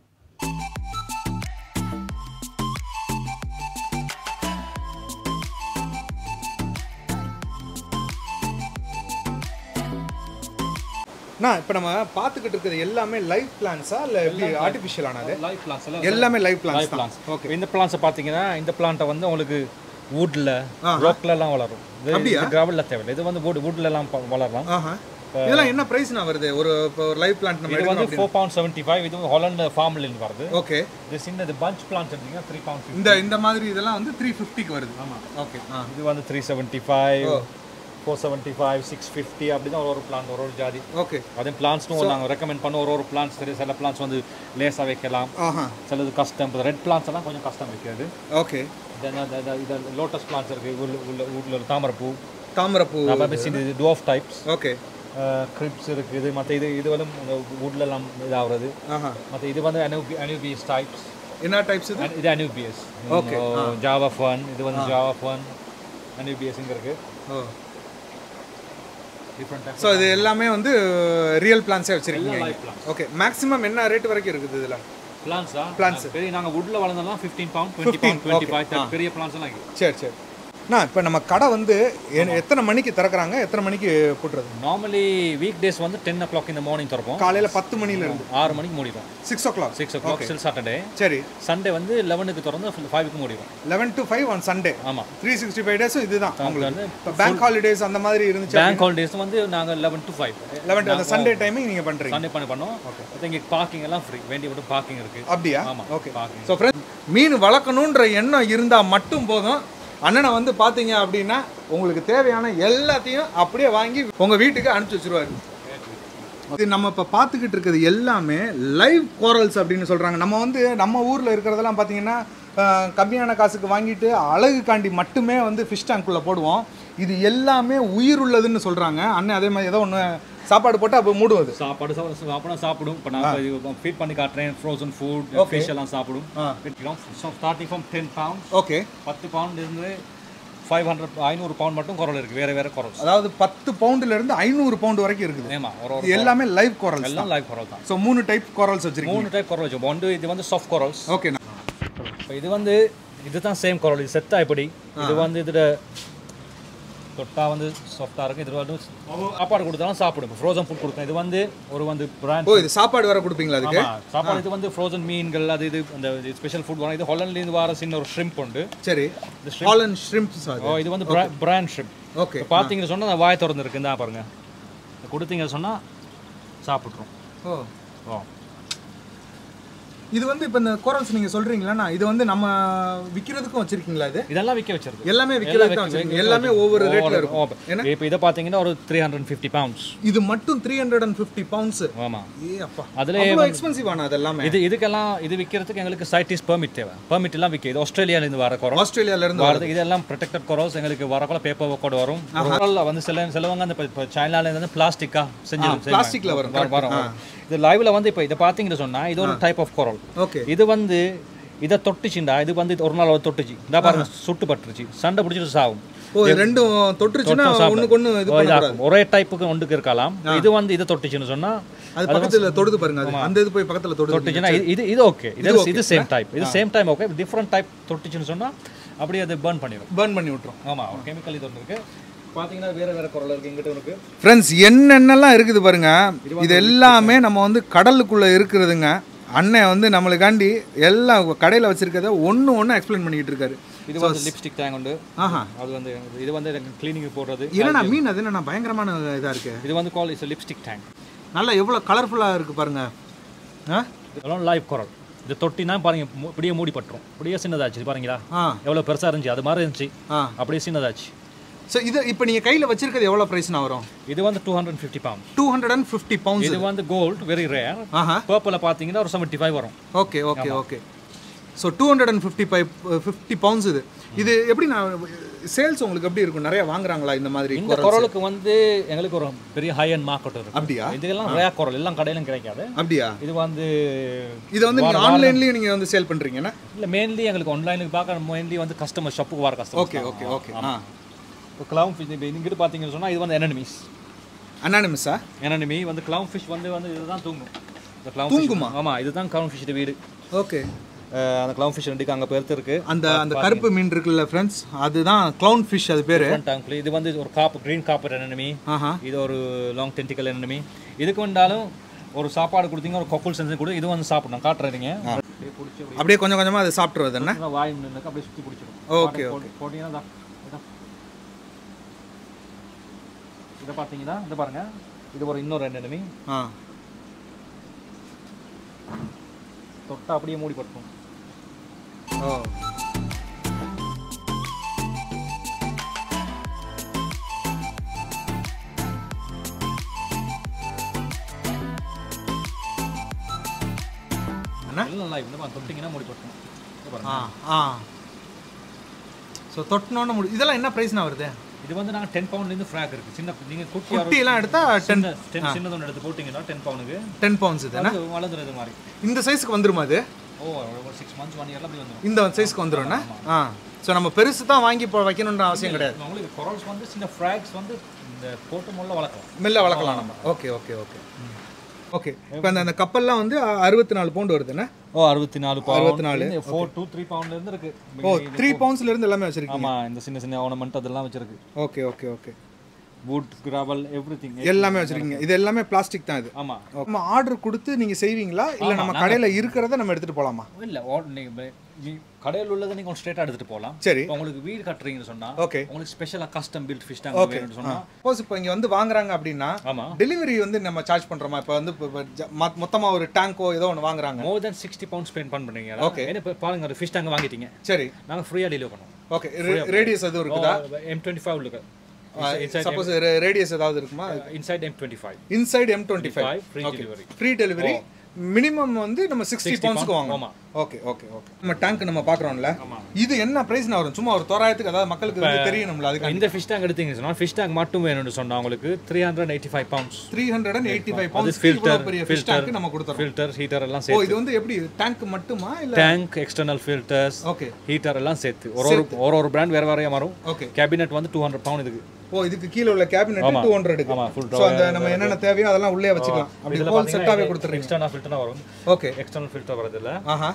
இப்போ நம்ம பார்த்துக்கிட்டு இருக்கிறது எல்லாமே லைவ் பிளான்ஸா இல்லை எப்படி ஆர்டிஃபிஷியலானது லைஃப் பிளான்ஸ் எல்லாம் எல்லாமே live life plants plants okay இந்த பிளான்ஸை பார்த்தீங்கன்னா இந்த பிளான்ட்டை வந்து உங்களுக்கு வுட்ல ராக்ல எல்லாம் வளரும் இது கிராவல்ல தேவையில்லை இது வந்து வுட் வுட்ல எல்லாம் ப- வளரலாம் ஆஹா இதெல்லாம் என்ன பிரைஸ்னா வருது ஒரு இப்போ ஒரு லைவ் பிளான்ட் நம்ம இது வந்து ஃபோர் பவுண்ட் செவன்ட்டி ஃபைவ் இது வந்து ஹாலண்ட் ஃபார்ம்ல இருந்து வருது ஓகே இது சின்ன இது பஞ்ச் பிளான்ஸ் எடுத்தீங்கன்னா த்ரீ பவுண்ட் இந்த இந்த மாதிரி இதெல்லாம் வந்து த்ரீ ஃபிஃப்டிக்கு வருது ஆமாம் ஓகே ஆ இது வந்து three seventy five four seventy five six fifty அப்படி தான் ஒரு ஒரு பிளான் ஒரு ஒரு ஜாதி ஓகே அதே பிளான்ஸ்னும் நாங்கள் ரெக்கமெண்ட் பண்ண ஒரு ஒரு பிளான்ஸ் சரி சில பிளான்ஸ் வந்து லேஸாக வைக்கலாம் ஆஹா சிலது கஷ்டம் இப்போ ரெட் பிளான்ஸ் எல்லாம் கொஞ்சம் கஷ்டம் வைக்கிறது ஓகே இது லோட்டஸ் பிளான்ஸ் இருக்கு உள்ள உள்ள வீட்டில் தாமரைப்பூ தாமரைப்பூ நம்ம பேசி இது டுவாஃப் டைப்ஸ் ஓகே கிரிப்ஸ் இருக்குது மற்ற இது இது வந்து வுட்ல எல்லாம் இதாகிறது ஆஹா மற்ற இது வந்து அனூபி அனூபியஸ் டைப்ஸ் என்ன டைப்ஸ் இது இது அனூபியஸ் Okay, ஜாவா ஃபன் இது வந்து ஜாவா ஃபன் அனூபியஸ் இங்கே இருக்கு ஓ டிஃப்ரெண்ட் டைப்ஸ் ஸோ இது எல்லாமே வந்து ரியல் பிளான்ஸே வச்சிருக்கீங்க லைஃப் பிளான் ஓகே மேக்ஸிமம் என்ன ரேட் வரைக்கும் இருக்குது இதில் பிளான்ஸா Plants. பெரிய நாங்கள் வுட்ல வளர்ந்தோம்னா fifteen pound twenty pound twenty five பெரிய பிளான்ஸ் எல்லாம் இருக்கு சரி சரி அண்ணா இப்போ நம்ம கடை வந்து எ- எத்தனை மணிக்கு திறக்கறாங்க எத்தனை மணிக்கு போட்டுறது நார்மலி வீக் டேஸ் வந்து டென் ஓ கிளாக் இந்த மார்னிங் திறப்போம் காலையில் பத்து மணில இருந்து ஆறு மணிக்கு மூடிடும் six o'clock six o'clock சில் சாட்டர்டே சரி சண்டே வந்து லெவனுக்கு திறந்து ஃபைவ்க்கு மூடிடும் eleven to five on Sunday ஆமாம் த்ரீ சிக்ஸ்டி ஃபைவ் டேஸும் இதுதான் உங்களுக்கு வந்து இப்போ பேங்க் ஹாலிடேஸ் அந்த மாதிரி இருந்துச்சு பேங்க் ஹாலிடேஸ் வந்து நாங்கள் லெவன் டு ஃபைவ் லெவன் அந்த சண்டே டைமிங் நீங்கள் பண்ணுறீங்க சண்டே பண்ணி பண்ணோம் ஓகே இங்கே பார்க்கிங் எல்லாம் ஃப்ரீ வேண்டிய மட்டும் பார்க்கிங் இருக்கு அப்படியா ஆமாம் ஓகே பார்க்கிங் ஸோ ஃப்ரெண்ட் மீன் வளர்க்கணுன்ற எண்ணம் இருந்தால் மட்டும் போதும் அண்ணனை வந்து பார்த்தீங்க அப்படின்னா உங்களுக்கு தேவையான எல்லாத்தையும் அப்படியே வாங்கி உங்கள் வீட்டுக்கு அனுப்பிச்சி வச்சிருவாரு இது நம்ம இப்போ பார்த்துக்கிட்டு இருக்கிறது எல்லாமே லைவ் கோரல்ஸ் அப்படின்னு சொல்கிறாங்க நம்ம வந்து நம்ம ஊரில் இருக்கிறதெல்லாம் பார்த்தீங்கன்னா அஹ், கம்மியான காசுக்கு வாங்கிட்டு அழகுக்காண்டி மட்டுமே வந்து ஃபிஷ் டேங்க்குள்ளே போடுவோம் இது எல்லாமே உயிர் உள்ளதுன்னு சொல்கிறாங்க அண்ணன் அதே மாதிரி ஏதோ ஒன்று சாப்பாடு போட்டு அப்போ மூடுவது சாப்பாடு சாப்பிட சாப்பிட சாப்பிடும் இப்போ நான் ஃபீட் பண்ணி காட்டுறேன் ஃப்ரோசன் ஃபுட் ஃபிஷ் எல்லாம் சாப்பிடும் starting from ten pound okay பத்து பவுண்ட் இருந்து ஃபைவ் ஹண்ட்ரட் ஐநூறு பவுண்ட் மட்டும் குரல் இருக்கு வேற வேற குரல்ஸ் அதாவது பத்து பவுண்டுல இருந்து ஐநூறு பவுண்டு வரைக்கும் இருக்குது ஏமா ஒரு ஒரு இது எல்லாமே லைவ் கோரல்ஸ் எல்லாம் லைவ் குரல் தான் ஸோ மூணு டைப் கோரல்ஸ் வச்சிருக்கீங்க மூணு டைப் குரல் வச்சு ஒன்று இது வந்து சாஃப்ட் குரல்ஸ் ஓகே இப்போ இது வந்து இதுதான் சேம் குரல் இது செத்தா எப்படி இது வந்து இதோட தொட்டா வந்து சாஃப்டாக இருக்கும் இது வந்து சாப்பாடு கொடுத்தாலும் சாப்பிடும் ஃப்ரோசன் ஃபுட் கொடுக்கும் இது வந்து ஒரு வந்து பிராண்ட் ஓ இது சாப்பாடு வேற கொடுப்பீங்களா அதுக்கு ஆமா சாப்பாடு இது வந்து ஃப்ரோசன் மீன்கள் அது இது அந்த ஸ்பெஷல் ஃபுட் வரும் இது ஹாலண்ட்லேருந்து வர சின்ன ஒரு ஷ்ரிம்ப் உண்டு சரி ஹாலன் ஷ்ரிம்ப் சார் ஓ இது வந்து பிராண்ட் ஷ்ரிம்ப் ஓகே இப்போ பார்த்தீங்கன்னு சொன்னா அந்த வாய் திறந்து இருக்கு தான் பாருங்க இதை கொடுத்தீங்க சொன்னா சாப்பிட்றோம் ஓ ஓ இது வந்து இப்போ இந்த கோரல்ஸ் நீங்க சொல்றீங்களா இது வந்து நம்ம விற்கிறதுக்கும் வச்சிருக்கீங்களா இது இதெல்லாம் விற்க வச்சிருக்கு எல்லாமே விற்கிறதுக்கு தான் வச்சிருக்கீங்க எல்லாமே ஒவ்வொரு ரேட்ல இருக்கும் ஏன்னா இப்போ இதை பார்த்தீங்கன்னா ஒரு த்ரீ ஹண்ட்ரட் ஃபிஃப்டி பவுண்ட்ஸ் இது மட்டும் three hundred and fifty pounds ஆமா ஏ அப்பா அதுல அவ்வளோ எக்ஸ்பென்சிவ் ஆனா அது எல்லாமே இது இதுக்கெல்லாம் இது விற்கிறதுக்கு எங்களுக்கு சைட்டிஸ் பெர்மிட் தேவை பெர்மிட் எல்லாம் விற்க இது ஆஸ்திரேலியாலேருந்து வர குரம் ஆஸ்திரேலியால இருந்து வரது இதெல்லாம் ப்ரொடெக்டட் குரோஸ் எங்களுக்கு வரக்குள்ள பேப்பர் ஒர்க்கோட வரும் குரல்ல வந்து சில சிலவங்க அந்த இப்போ சைனால இருந்து பிளாஸ்டிக்கா செஞ்சு plasticல வரும், வரும் வரும் இது லைவ்ல வந்து இப்போ இதை பார்த்தீங்கன்னு சொன்னா இது ஒரு டைப் ஆஃப் குரல் ஓகே இது வந்து இதை தொட்டுச்சுண்டா இது வந்து ஒரு நாள் அது தொட்டுச்சு இந்த பாருங்க சுட்டு பட்டுருச்சு சண்டை பிடிச்சிட்டு சாகும் ஓ ரெண்டும் தொட்டுருச்சுன்னா ஒண்ணுக்கு ஒண்ணு இது ஓ, பண்ண இதாகும். ஒரே டைப்புக்கு ஒன்றுக்கு இருக்கலாம் இது வந்து இது தொட்டுச்சுன்னு சொன்னா அது பக்கத்துல தொடுது பாருங்க அது அந்த இது போய் பக்கத்துல தொடுது தொட்டுச்சுன்னா இது இது இது ஓகே இது இது சேம் டைப் இது same time okay different type தொட்டுச்சுன்னு சொன்னா அப்படியே அது பர்ன் பண்ணிடும் பர்ன் பண்ணி விட்டுரும் ஆமா ஒரு கெமிக்கல் இது ஒன்று இருக்கு பாத்தீங்கன்னா வேற வேற குரல் இருக்கு இங்கிட்ட இருக்கு ஃப்ரெண்ட்ஸ் என்னென்னலாம் இருக்குது பாருங்க இது எல்லாமே நம்ம வந்து கடலுக்குள்ள இருக்கிறதுங்க அண்ணன் வந்து நம்மளுக்காண்டி எல்லாம் கடையில் வச்சிருக்கத ஒன்று ஒன்று எக்ஸ்பிளைன் பண்ணிக்கிட்டு இருக்காரு இது வந்து லிப்ஸ்டிக் டேங்க் உண்டு ஆஹா அது வந்து இது வந்து கிளீனிங் போடுறது என்னண்ணா மீன் அது என்னண்ணா பயங்கரமான இதாக இருக்கு இது வந்து கால் இஸ் லிப்ஸ்டிக் டேங்க் நல்லா எவ்வளோ கலர்ஃபுல்லாக இருக்கு பாருங்க ஆ இதெல்லாம் லைவ் குரல் இது தொட்டினா பாருங்க மு- இப்படியே மூடி பட்டுரும் இப்படியே சின்னதாச்சு இது பாருங்களா ஆ எவ்வளோ பெருசா இருந்துச்சு அது மாதிரி இருந்துச்சு ஆ அப்படியே சின்னதாச்சு ஸோ இது இப்போ நீங்கள் கையில் வச்சிருக்கிறது எவ்வளோ ப்ரைஸ்னா வரும் இது வந்து two hundred fifty pound two hundred and fifty pounds இது வந்து கோல்ட் வெரி ரேர் ஆஹா பர்பில் பார்த்தீங்கன்னா ஒரு செவன்ட்டி ஃபைவ் வரும் okay okay okay so two hundred and fifty five fifty pounds இது இது எப்படி நான் சேல்ஸ் உங்களுக்கு எப்படி இருக்கும் நிறைய வாங்குறாங்களா இந்த மாதிரி இந்த குரலுக்கு வந்து எங்களுக்கு ஒரு பெரிய ஹை அண்ட் மார்க்கெட் இருக்கு அப்படியா இதெல்லாம் ரேர் குரல் எல்லாம் கடையிலும் கிடைக்காது அப்படியா இது வந்து இதை வந்து நீங்கள் ஆன்லைன்லேயும் நீங்கள் வந்து சேல் பண்ணுறீங்கன்னா இல்லை மெயின்லி எங்களுக்கு ஆன்லைனுக்கு பார்க்க மெயின்லி வந்து கஸ்டமர் ஷாப்புக்கு வர கஸ்டமர் ஓகே ஓகே ஓகே ஆ இப்போ கிளவுன் ஃபிஷ் இப்போ இங்கிட்டு பார்த்தீங்கன்னு சொன்னால் இது வந்து எனனிமீஸ் அனானிமஸா எனனிமி வந்து கிளவுன் ஃபிஷ் வந்து வந்து இதுதான் தூங்கும் இந்த clown தூங்குமா? fish- ஆமா இதுதான் கிளவுன் ஃபிஷ் வீடு ஓகே அஹ் அந்த கிளவுன் ஃபிஷ் ரெண்டுக்கு அங்கே பெருத்து இருக்கு அந்த அந்த கருப்பு மீன் இருக்குல்ல ஃப்ரெண்ட்ஸ் அதுதான் க்ளவுன் ஃபிஷ் அது பேர் டேங்க்ல இது வந்து ஒரு காப்பு க்ரீன் காப்பர் எனனிமி ஆஹா இது ஒரு லாங் டென்டிக்கல் எனனிமி இதுக்கு வந்தாலும் ஒரு சாப்பாடு கொடுத்தீங்க ஒரு கொக்குள் செஞ்சு கொடு இது வந்து சாப்பிடணும் காட்டுறீங்க அப்படியே பிடிச்சி அப்படியே கொஞ்சம் கொஞ்சமாக அதை சாப்பிட்றது என்ன அப்படியே வாய் நின்று அப்படியே சுற்றி பிடிச்சிடும் ஓகே போட்டு- போட்டீங்கன்னா இதா, இதா. இதை பார்த்தீங்கன்னா இதை பாருங்க இது ஒரு இன்னொரு ரெண்டு enemy. ஆ தொட்டா அப்படியே மூடி பட்டுரும் ஓ என்ன எல்லாம் live. இந்த மாதிரி தொட்டிங்கன்னா மூடி பட்டுரும் இதை பாருங்க. ஆ ஆ ஸோ தொட்டினோன்னு முடி இதெல்லாம் என்ன ப்ரைஸ்னா வருது இது வந்து நாங்கள் டென் பவுண்ட்லேருந்து ஃப்ராக் இருக்கு சின்ன நீங்க குட்டி குட்டியெல்லாம் எடுத்தா டென் சின்ன டென் சின்னது ஒன்று எடுத்து போட்டிங்கன்னா டென் பவுனுக்கு டென் பவுண்ட்ஸ் இது அது வளர்ந்துரும் இது மாதிரி இந்த சைஸ்க்கு வந்துருமா அது ஓ ஒரு சிக்ஸ் மந்த்ஸ் ஒன் இயர்ல அப்படி வந்துடும் இந்த சைஸ்க்கு வந்துரும்ண்ணா ஆ ஸோ நம்ம பெருசு தான் வாங்கி இப்போ வைக்கணுன்ற அவசியம் கிடையாது உங்களுக்கு கொரல்ஸ் வந்து சின்ன ஃப்ராக்ஸ் வந்து இந்த போட்டு முள்ள வளர்க்கலாம் மெல்ல வளர்க்கலாம் நம்ம ஓகே ஓகே ஓகே ஓகே இப்போ அந்த அந்த கப்பல்லாம் வந்து அறுபத்தி நாலு பவுண்டு வருதுண்ணே ஓ அறுபத்தி நாலு அறுபத்தி நாலு. ஃபோர் டூ த்ரீ பவுண்ட்ல இருந்து இருக்கு ஓ த்ரீ பவுண்ட்ஸ்ல இருந்து எல்லாமே வச்சிருக்கீங்க ஆமா இந்த சின்ன சின்ன ஆர்னமெண்ட் அதெல்லாம் வச்சிருக்கு okay okay okay wood gravel everything எல்லாமே வச்சிருக்கீங்க இது எல்லாமே பிளாஸ்டிக் தான் இது ஆமா நம்ம ஆர்டர் கொடுத்து நீங்க செய்வீங்களா இல்ல நம்ம கடையில இருக்கிறத நம்ம எடுத்துட்டு போலாமா இல்ல or- நீங்க ப- நீ- கடையில் உள்ளதை நீங்க ஸ்ட்ரெயிட்டா எடுத்துட்டு போகலாம் சரி இப்போ உங்களுக்கு வீடு கட்டுறீங்கன்னு சொன்னா ஓகே உங்களுக்கு ஸ்பெஷலா கஸ்டம் பில்ட் ஃபிஷ் டேங்க் வேணும்னு சொன்னா சப்போஸ் இப்போ இங்க வந்து வாங்குறாங்க அப்படின்னா ஆமா டெலிவரி வந்து நம்ம சார்ஜ் பண்றோமா இப்போ வந்து இப்ப- இப்ப ஜ- மொ- மொத்தமா ஒரு டேங்கோ ஏதோ ஒன்று வாங்குறாங்க more than sixty pound spend பண்றீங்க Okay. ஏன்னா இப்போ பாருங்க ஒரு ஃபிஷ் டேங்க் வாங்கிட்டீங்க சரி நாங்க ஃப்ரீயா டெலிவரி பண்ணுவோம் ஓகே ரேடியஸ் எதுவும் இருக்குதா எம் டுவெண்ட்டி ஃபைவ் இருக்கு சப்போஸ் ரேடியஸ் ஏதாவது இருக்குமா inside M twenty five inside M twenty five free delivery free delivery minimum வந்து நம்ம சிக்ஸ்டி பவுண்ட்ஸ்க்கு வாங்கணும் ஆமா ஓகே ஓகே ஓகே நம்ம டேங்க் நம்ம பார்க்குறோம்ல ஆமா. இது என்ன ப்ரைஸ்னா வரும் சும்மா ஒரு தோராயத்துக்கு அதாவது மக்களுக்கு வந்து தெரியணும்ல அதுக்கு இந்த ஃபிஷ் டேங்க் எடுத்தீங்கன்னு சொன்னா ஃபிஷ் டேங்க் மட்டும் வேணும்னு சொன்னா உங்களுக்கு three hundred eighty five pounds three hundred and eighty five அது பவுண்ட்ஸ் ஃபில்டர் பெரிய ஃபிஷ் ஃபில்டர் டேங்க் நம்ம கொடுத்துறோம் ஃபில்டர் ஹீட்டர் எல்லாம் ஓ சேர்த்து இது வந்து எப்படி டேங்க் மட்டுமா இல்ல tank external filters okay heater எல்லாம் சேர்த்து ஒரு ஒரு ஒரு ஒரு பிராண்ட் வேற வேறையா மாறும் ஓகே கேபினெட் வந்து டூ ஹண்ட்ரட் பவுண்ட் இதுக்கு ஓ இதுக்கு கீழே உள்ள கேபினெட் டூ ஹண்ட்ரடுக்கு ஆமா ஃபுல் ஸோ அந்த நம்ம என்னென்ன தேவையோ அதெல்லாம் உள்ளே வச்சுக்கலாம் அப்படி ஹோல் செட்டாகவே கொடுத்துறீங்க எக்ஸ்டர்னல் ஃபில்டர் வரும் ஓகே எக்ஸ்டர்னல் ஃபில்டர் வரது இல்ல ஆஹா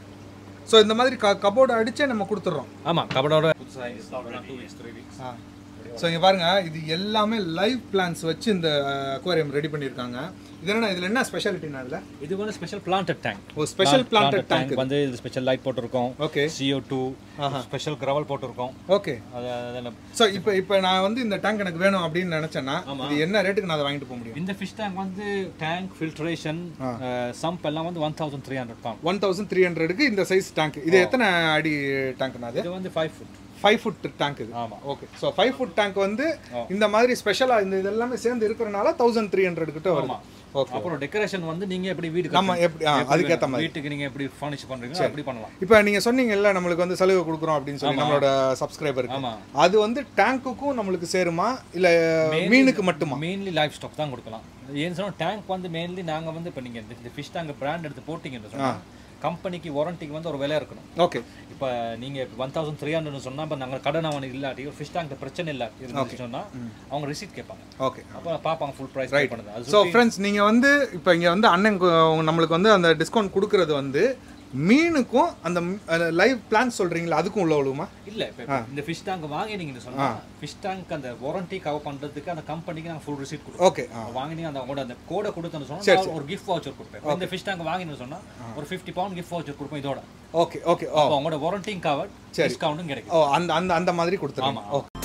ஸோ இந்த மாதிரி கபோர்டு அடிச்சே நம்ம கொடுத்துட்றோம் ஆமா கபடோட டூ வீக்ஸ் த்ரீ வீக்ஸ் ஆ ஸோ இங்கே பாருங்க இது எல்லாமே லைவ் பிளான்ஸ் வச்சு இந்த அக்வாரியம் ரெடி பண்ணியிருக்காங்க இது என்ன இதில் என்ன ஸ்பெஷாலிட்டினா இதில் இது வந்து ஸ்பெஷல் பிளான்டட் டேங்க் ஓ ஸ்பெஷல் பிளான்டட் டேங்க் வந்து இது ஸ்பெஷல் லைட் போட்டிருக்கோம் okay CO2 too special gravel போட்டிருக்கோம் ஓகே அது அதெல்லாம் ஸோ இப்போ இப்போ நான் வந்து இந்த டேங்க் எனக்கு வேணும் அப்படின்னு நினச்சேன்னா இது என்ன ரேட்டுக்கு நான் அதை வாங்கிட்டு போக முடியும் இந்த ஃபிஷ் டேங்க் வந்து டேங்க் ஃபில்ட்ரேஷன் சம்ப் எல்லாம் வந்து one thousand three hundred pound one thousand three ஹண்ட்ரடுக்கு இந்த சைஸ் டேங்க் இது எத்தனை அடி டேங்க்னா அது இது வந்து five foot five foot tank இது ஆமா okay so five foot tank வந்து இந்த மாதிரி ஸ்பெஷலாக இந்த இதெல்லாமே சேர்ந்து இருக்கிறனால தௌசண்ட் த்ரீ ஹண்ட்ரட் கிட்ட வருது ஓகே அப்புறம் டெக்கரேஷன் வந்து நீங்க எப்படி வீடு நம்ம எப்படி ஆ, அதுக்கேற்ற மாதிரி வீட்டுக்கு நீங்க எப்படி ஃபர்னிஷ் பண்றீங்களோ அப்படி பண்ணலாம் இப்போ நீங்கள் சொன்னீங்கல்ல நம்மளுக்கு வந்து சலுகை கொடுக்குறோம் அப்படின்னு சொல்லி நம்மளோட சப்ஸ்கிரைபருக்கு ஆமா அது வந்து டேங்க்குக்கும் நம்மளுக்கு சேருமா இல்லை மீனுக்கு மட்டுமா மெயின்லி லைஃப் ஸ்டாக் தான் கொடுக்கலாம் ஏன்னு சொன்னா டேங்க் வந்து மெயின்லி நாங்க வந்து இப்போ நீங்க இந்த ஃபிஷ் டேங்க் பிராண்ட் எடுத்து போட்டீங்கன்னு சொன்னா கம்பெனிக்கு வாரண்டிக்கு வந்து ஒரு விலை இருக்கணும் ஓகே இப்போ நீங்கள் ஒன் தௌசண்ட் த்ரீ ஹண்ட்ரட் சொன்னால் இப்போ நாங்கள் கடன் அவனுக்கு இல்லாட்டி ஒரு ஃபிஷ் டேங்க் பிரச்சனை இல்லை இருந்துச்சு சொன்னால் அவங்க ரிசீட் கேட்பாங்க ஓகே அப்போ பார்ப்பாங்க ஃபுல் ப்ரைஸ் பே பண்ணுது அது ஸோ ஃப்ரெண்ட்ஸ் நீங்கள் வந்து இப்போ இங்கே வந்து அண்ணன் கு- நம்மளுக்கு வந்து அந்த டிஸ்கவுண்ட் கொடுக்கறது வந்து மீனுக்கும் அந்த லைவ் பிளான் சொல்கிறீங்களா அதுக்கும் உள்ள விழுவுமா இல்ல இப்ப இந்த ஃபிஷ் டேங்க் வாங்கினீங்கன்னு சொன்னா ஃபிஷ் டேங்க் அந்த வாரண்டி கவர் பண்றதுக்கு அந்த கம்பெனிக்கு நாங்க ஃபுல் ரிசீட் கொடுப்போம் ஓகே ஆ வாங்கினீங்க அந்த அவங்களோட அந்த கோடை கொடுத்தோன்னு சொன்னா நான் ஒரு கிஃப்ட் வவுச்சர் கொடுப்பேன் இந்த ஃபிஷ் டேங்க் வாங்கினு சொன்னா ஒரு 50 பவுண்ட் கிஃப்ட் வவுச்சர் கொடுப்போம் இதோட ஓகே ஓகே ஓ அப்போ அவங்களோட வாரண்டியும் கவர் டிஸ்கவுண்ட்டும் கிடைக்கும் ஓ அந்த அந்த அந்த மாதிரி கொடுத்துருங்க ஆமா. ஓகே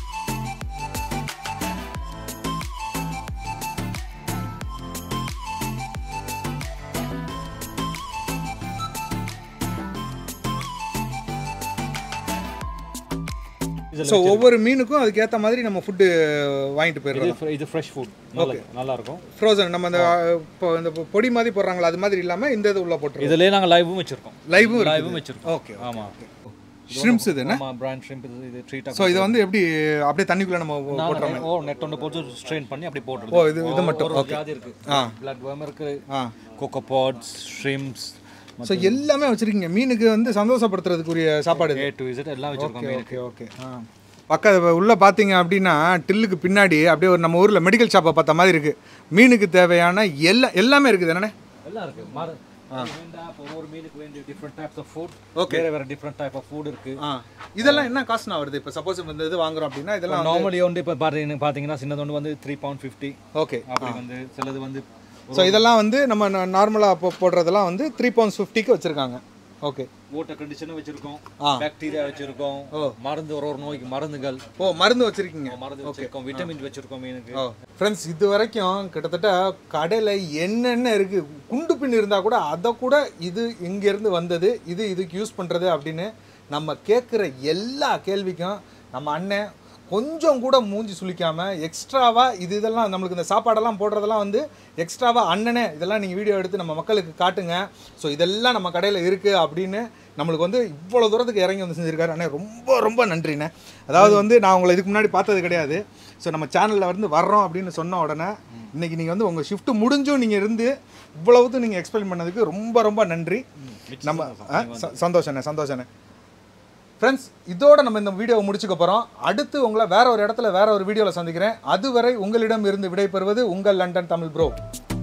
ஸோ ஒவ்வொரு மீனுக்கும் அதுக்கேற்ற மாதிரி நம்ம ஃபுட்டு வாங்கிட்டு போயிடலாம் இது இது ஃப்ரெஷ் ஃபுட் நல்லா நல்லா இருக்கும் ஃப்ரோசன் நம்ம அந்த இப்போ இந்த பொடி மாதிரி போடுறாங்களா அது மாதிரி இல்லாமல் இந்த இது உள்ள போட்டுருவோம் இதுலயே நாங்க லைவும் வச்சிருக்கோம் லைவும் லைவும் வச்சிருக்கோம் ஓகே ஆமா ஷ்ரிம்ஸ் இது ஆமா பிராண்ட் ஷ்ரிம்ப் இது இது ட்ரீட் ஸோ இது வந்து எப்படி அப்படியே தண்ணிக்குள்ளே நம்ம நாங்க ஓ நெட் ஒன்று போட்டு ஸ்ட்ரெயின் பண்ணி அப்படி போட்டுருது ஓ இது இது மட்டும் ஒரு ஜாதி இருக்கு ஆ. பிளட் வேர்ம் இருக்கு ஆ கோகோபாட்ஸ் ஷ்ரிம்ப்ஸ் ஸோ எல்லாமே வச்சிருக்கீங்க மீனுக்கு வந்து சந்தோஷப்படுத்துறதுக்குரிய சாப்பாடு இது ஏ டு இசட் எல்லாம் வச்சிருக்கோம் ஓகே ஓகே ஆ பக்கத்து உள்ள பார்த்தீங்க அப்படின்னா டில்லுக்கு பின்னாடி அப்படியே ஒரு நம்ம ஊரில் மெடிக்கல் ஷாப்பை பார்த்த மாதிரி இருக்கு மீனுக்கு தேவையான எல்லா எல்லாமே இருக்குது என்னண்ணே எல்லாம் இருக்கு மர வேண்டா ஒரு ஒரு மீனுக்கு வேண்டிய டிஃப்ரெண்ட் டைப்ஸ் ஆஃப் ஃபுட் வேற வேற டிஃப்ரெண்ட் டைப் ஆஃப் ஃபுட் இருக்கு ஆ இதெல்லாம் என்ன காசுனா வருது இப்போ சப்போஸ் இந்த இது வாங்குறோம் அப்படின்னா இதெல்லாம் நார்மலி வந்து இப்போ பார்த்தீங்கன்னா பார்த்தீங்கன்னா சின்னது ஒன்று வந்து த்ரீ பவுண்ட் ஃபிஃப்டி ஓகே அப்படி வந்து சிலது வந்து ஸோ இதெல்லாம் வந்து நம்ம நார்மலாக இப்போ போடுறதெல்லாம் வந்து த்ரீ பவுண்ட்ஸ் ஃபிஃப்டிக்கு வச்சுருக்காங்க ஓகே வாட்டர் கண்டிஷனும் வச்சிருக்கோம் ஆ. பாக்டீரியா வச்சிருக்கோம் மருந்து ஒரு ஒரு நோய்க்கு மருந்துகள் ஓ மருந்து வச்சுருக்கீங்க மருந்து வச்சிருக்கோம் விட்டமின் வச்சிருக்கோம் மீனுக்கு ஓ ஃப்ரெண்ட்ஸ் இது வரைக்கும் கிட்டத்தட்ட கடையில் என்னென்ன இருக்குது குண்டு பின் இருந்தால் கூட அதை கூட இது இங்கேருந்து வந்தது இது இதுக்கு யூஸ் பண்ணுறது அப்படின்னு நம்ம கேட்குற எல்லா கேள்விக்கும் நம்ம அண்ணன் கொஞ்சம் கூட மூஞ்சி சுளிக்காம எக்ஸ்ட்ராவா இது இதெல்லாம் நம்மளுக்கு இந்த சாப்பாடெல்லாம் போடுறதெல்லாம் வந்து எக்ஸ்ட்ராவா அண்ணனே இதெல்லாம் நீங்கள் வீடியோ எடுத்து நம்ம மக்களுக்கு காட்டுங்க ஸோ இதெல்லாம் நம்ம கடையில் இருக்குது அப்படின்னு நம்மளுக்கு வந்து இவ்வளோ தூரத்துக்கு இறங்கி வந்து செஞ்சிருக்காரு அண்ணே ரொம்ப ரொம்ப நன்றிண்ணே அதாவது வந்து நான் உங்களை இதுக்கு முன்னாடி பார்த்தது கிடையாது ஸோ நம்ம சேனலில் வந்து வர்றோம் அப்படின்னு சொன்ன உடனே இன்னைக்கு நீங்கள் வந்து உங்கள் ஷிஃப்ட் முடிஞ்சும் நீங்கள் இருந்து இவ்வளவுது நீங்கள் எக்ஸ்பிளைன் பண்ணதுக்கு ரொம்ப ரொம்ப நன்றி நம்ம ஆ, ச- சந்தோஷண்ணே சந்தோஷண்ணே ஃப்ரெண்ட்ஸ் இதோட நம்ம இந்த வீடியோவை முடிச்சுக்க போகிறோம் அடுத்து உங்களை வேற ஒரு இடத்துல வேற ஒரு வீடியோவில் சந்திக்கிறேன் அதுவரை உங்களிடம் இருந்து விடைபெறுவது உங்கள் லண்டன் தமிழ் ப்ரோ